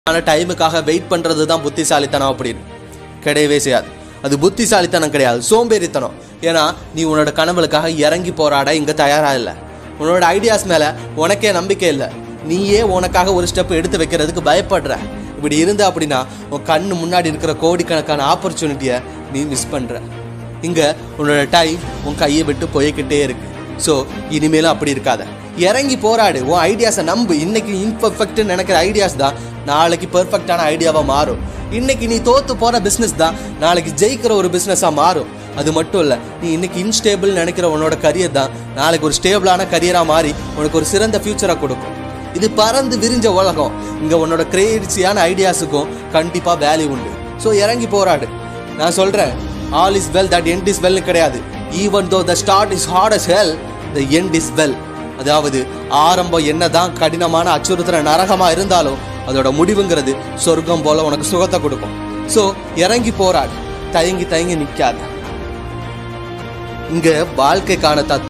ஆனால் டைமுக்காக வெயிட் பண்ணுறது தான் புத்திசாலித்தனம் அப்படின்னு கிடையவே செய்யாது அது புத்திசாலித்தனம் கிடையாது சோம்பேறித்தனம் ஏன்னா நீ உன்னோட கனவுகளுக்காக இறங்கி போராட இங்கே தயாராக இல்லை உன்னோட ஐடியாஸ் மேலே உனக்கே நம்பிக்கை இல்லை நீயே உனக்காக ஒரு ஸ்டெப் எடுத்து வைக்கிறதுக்கு பயப்படுற இப்படி இருந்த அப்படின்னா உன் கண்ணு முன்னாடி இருக்கிற கோடிக்கணக்கான ஆப்பர்ச்சுனிட்டியை நீ மிஸ் பண்ணுற இங்கே உன்னோட டைம் உன் கையை விட்டு போய்கிட்டே இருக்கு ஸோ இனிமேலும் அப்படி இருக்காத இறங்கி போராடு உன் ஐடியாஸை நம்பு இன்னைக்கு இன்பர்ஃபெக்ட்னு நினைக்கிற ஐடியாஸ் தான் நாளைக்கு பெர்ஃபெக்டான ஐடியாவாக மாறும் இன்னைக்கு நீ தோத்து போற பிஸ்னஸ் தான் நாளைக்கு ஜெயிக்கிற ஒரு பிஸ்னஸாக மாறும் அது மட்டும் இல்லை நீ இன்னைக்கு இன்ஸ்டேபிள் நினைக்கிற உன்னோட கரியர் தான் நாளைக்கு ஒரு ஸ்டேபிளான கரியராக மாறி உனக்கு ஒரு சிறந்த ஃபியூச்சரை கொடுக்கும் இது பறந்து விரிஞ்ச உலகம் இங்கே உன்னோட கிரேசியான ஐடியாஸுக்கும் கண்டிப்பாக வேல்யூ உண்டு ஸோ இறங்கி போராடு நான் சொல்கிறேன் all is well that end is வெல்னு கிடையாது even though the start is hard as hell the end is well அதாவது ஆரம்பம் என்னதான் கடினமான அச்சுறுத்துற நரகமா இருந்தாலும் அதோட முடிவுங்கிறது சொர்க்கம் போல உனக்கு சுகத்தை கொடுக்கும் ஸோ இறங்கி போராடு தயங்கி தயங்கி நிற்காத இங்க வாழ்க்கைக்கான தத்